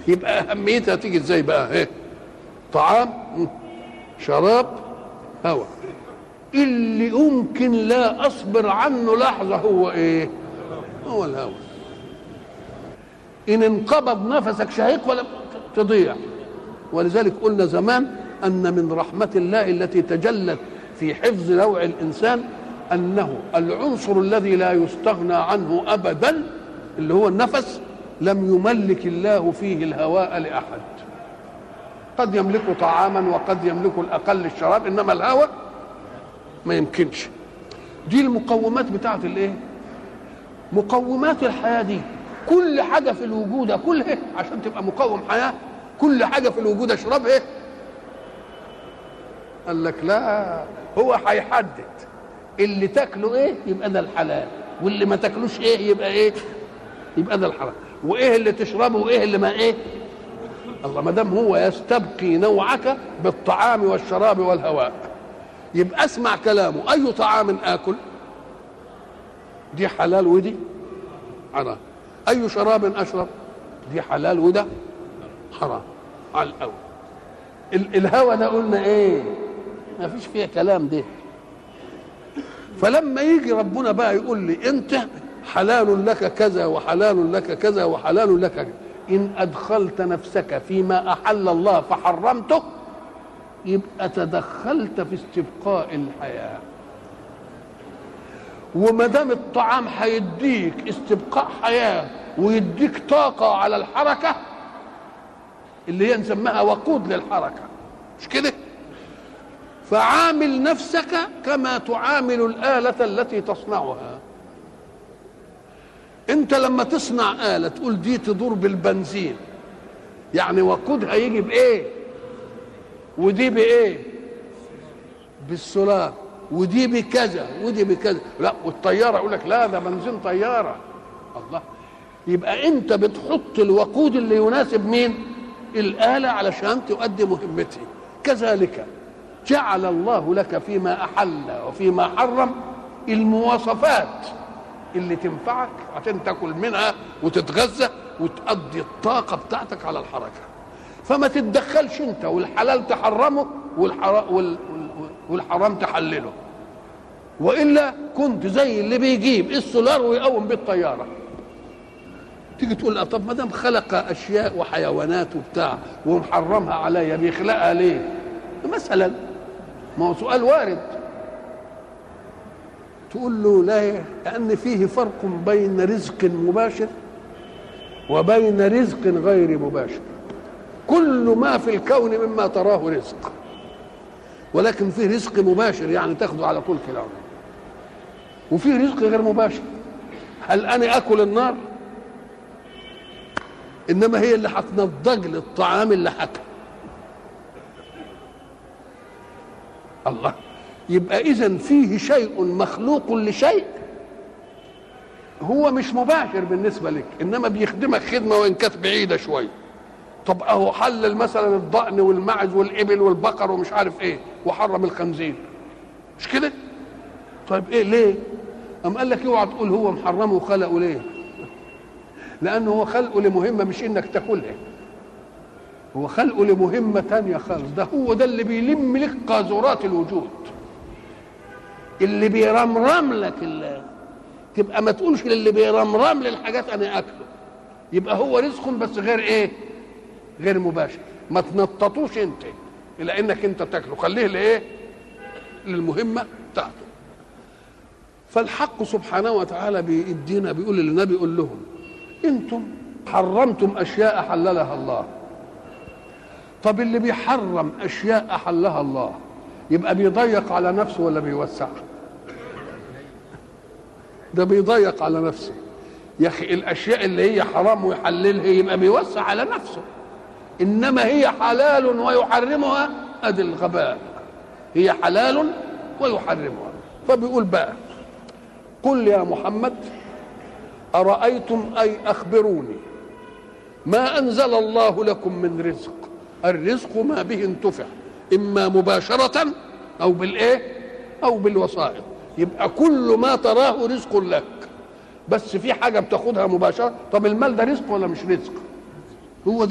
يبقى اهميتها تيجي ازاي بقى ايه طعام شراب هواء اللي يمكن لا اصبر عنه لحظه هو ايه هو الهوى ان انقبض نفسك شهيق ولا تضيع ولذلك قلنا زمان ان من رحمه الله التي تجلت في حفظ نوع الانسان انه العنصر الذي لا يستغنى عنه ابدا اللي هو النفس لم يملك الله فيه الهواء لاحد قد يملك طعاما وقد يملك الاقل الشراب انما الهواء ما يمكنش دي المقومات بتاعت الايه مقومات الحياه دي كل حاجه في الوجود كلها عشان تبقى مقوم حياه كل حاجه في الوجود اشربها قال لك لا هو هيحدد اللي تاكله ايه يبقى ده الحلال واللي ما تاكلوش ايه يبقى ايه يبقى ده الحرام وايه اللي تشربه وايه اللي ما ايه الله ما دام هو يستبقي نوعك بالطعام والشراب والهواء يبقى اسمع كلامه اي طعام اكل دي حلال ودي حرام اي شراب اشرب دي حلال وده حرام على الاول ال- الهوى ده قلنا ايه ما فيش فيها كلام ده فلما يجي ربنا بقى يقول لي انت حلال لك كذا وحلال لك كذا وحلال لك كذا ان ادخلت نفسك فيما احل الله فحرمته يبقى تدخلت في استبقاء الحياه وما دام الطعام هيديك استبقاء حياه ويديك طاقه على الحركه اللي هي نسميها وقود للحركه مش كده فعامل نفسك كما تعامل الآلة التي تصنعها انت لما تصنع آلة تقول دي تدور بالبنزين يعني وقودها يجي بإيه ودي بإيه بالسولار ودي بكذا ودي بكذا لا والطيارة يقول لك لا ده بنزين طيارة الله يبقى انت بتحط الوقود اللي يناسب مين الآلة علشان تؤدي مهمتها كذلك جعل الله لك فيما أحل وفيما حرم المواصفات اللي تنفعك عشان تاكل منها وتتغذى وتقضي الطاقة بتاعتك على الحركة فما تتدخلش انت والحلال تحرمه والحرام, والحرام تحلله والا كنت زي اللي بيجيب السولار ويقوم بيه الطياره تيجي تقول لا طب ما دام خلق اشياء وحيوانات وبتاع ومحرمها عليا بيخلقها ليه؟ مثلا ما هو سؤال وارد تقول له لا لان فيه فرق بين رزق مباشر وبين رزق غير مباشر كل ما في الكون مما تراه رزق ولكن فيه رزق مباشر يعني تاخده على طول كده وفيه رزق غير مباشر هل انا اكل النار انما هي اللي هتنضج لي الطعام اللي حكى الله يبقى اذا فيه شيء مخلوق لشيء هو مش مباشر بالنسبه لك انما بيخدمك خدمه وان كانت بعيده شويه طب اهو حلل مثلا الضأن والمعز والابل والبقر ومش عارف ايه وحرم الخنزير مش كده طيب ايه ليه ام قال لك اوعى تقول هو محرمه وخلقه ليه لانه هو خلقه لمهمه مش انك تاكلها هو خلقه لمهمه تانية خالص ده هو ده اللي بيلم لك قاذورات الوجود اللي بيرمرم لك اللي تبقى ما تقولش للي بيرمرم للحاجات انا اكله يبقى هو رزق بس غير ايه غير مباشر ما تنططوش انت الى انك انت تاكله خليه لايه للمهمه بتاعته فالحق سبحانه وتعالى بيدينا بيقول للنبي يقول لهم انتم حرمتم اشياء حللها الله طب اللي بيحرم اشياء احلها الله يبقى بيضيق على نفسه ولا بيوسع ده بيضيق على نفسه يا اخي الاشياء اللي هي حرام ويحللها يبقى بيوسع على نفسه انما هي حلال ويحرمها ادي الغباء هي حلال ويحرمها فبيقول بقى قل يا محمد ارايتم اي اخبروني ما انزل الله لكم من رزق الرزق ما به انتفع اما مباشره او بالايه او بالوسائط يبقى كل ما تراه رزق لك بس في حاجه بتاخدها مباشره طب المال ده رزق ولا مش رزق هو ده